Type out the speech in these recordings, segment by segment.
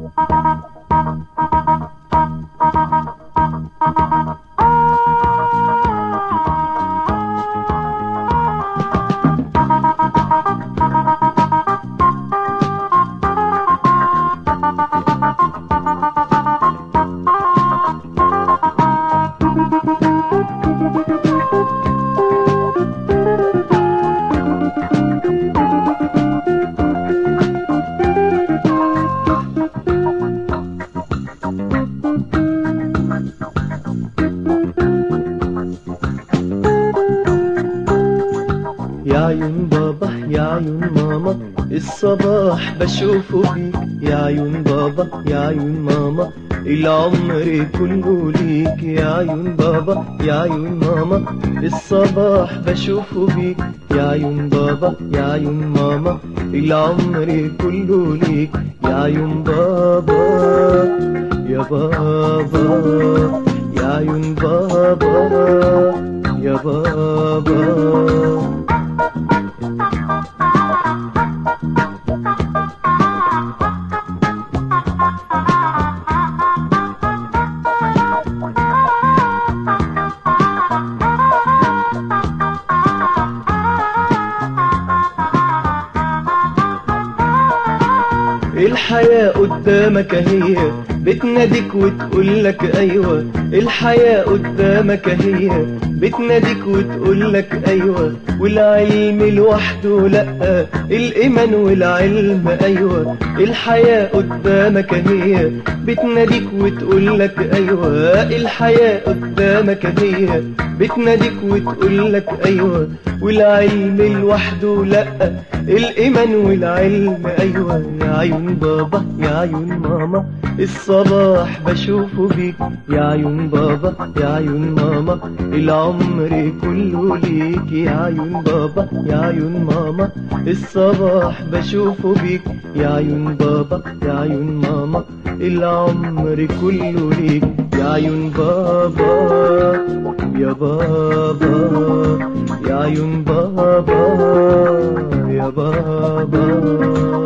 يا عيون بابا يا عيون ماما الصباح بشوفه فيك يا عيون بابا يا عيون ماما العمر كله ليك يا عيون بابا يا عيون ماما الصباح بشوفه بيك يا عيون بابا يا عيون ماما العمر كله ليك يا عيون بابا يا بابا يا عيون بابا يا بابا الحياة قدامك هي بتناديك وتقولك ايوه الحياة قدامك هي بتناديك وتقولك ايوه والعلم لوحده لا الايمان والعلم ايوه الحياة قدامك هي بتناديك وتقولك ايوه الحياة قدامك هي بتناديك وتقولك ايوه والعلم لوحده لا الايمان والعلم ايوه يا عيون بابا يا عيون ماما الصباح بشوفه بيك يا عيون بابا يا عيون ماما العمر كله ليك يا عيون بابا يا عيون ماما الصباح بشوفه بيك يا عيون بابا يا عيون ماما العمر كله ليك يا عيون بابا يا بابا يا عيون بابا يا بابا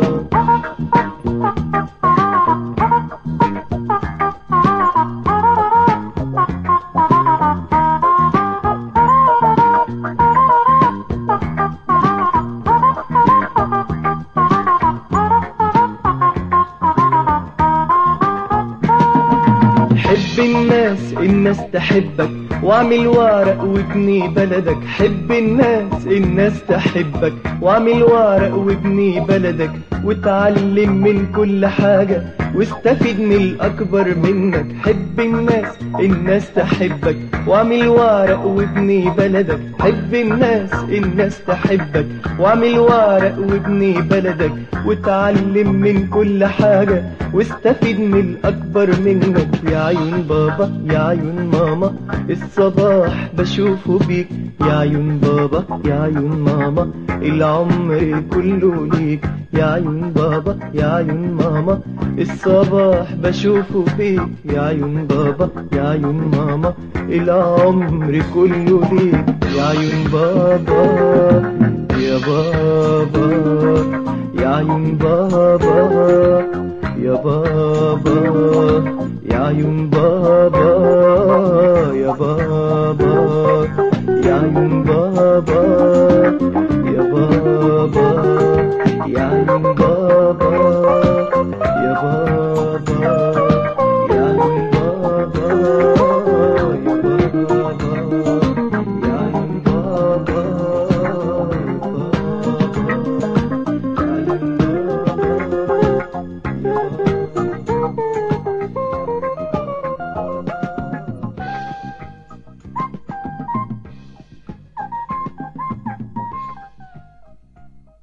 حب الناس الناس تحبك واعمل ورق وابني بلدك حب الناس الناس تحبك واعمل ورق وابني بلدك وتعلم من كل حاجة واستفيد من الأكبر منك حب الناس الناس تحبك واعمل ورق وابني بلدك حب الناس الناس تحبك واعمل ورق وابني بلدك وتعلم من كل حاجة واستفيد من الأكبر منك يا عيون بابا يا عيون ماما الصباح بشوفه بيك يا عيون بابا يا عيون ماما العمر كله ليك يا عيون بابا يا عيون ماما الصباح بشوفه فيك يا عيون بابا يا عيون ماما العمر كله ليك يا عيون بابا يا بابا يا عيون بابا يا بابا يا عيون بابا يا بابا يا عيون بابا يا بابا يا عيون بابا يا بابا يا عيون بابا يا بابا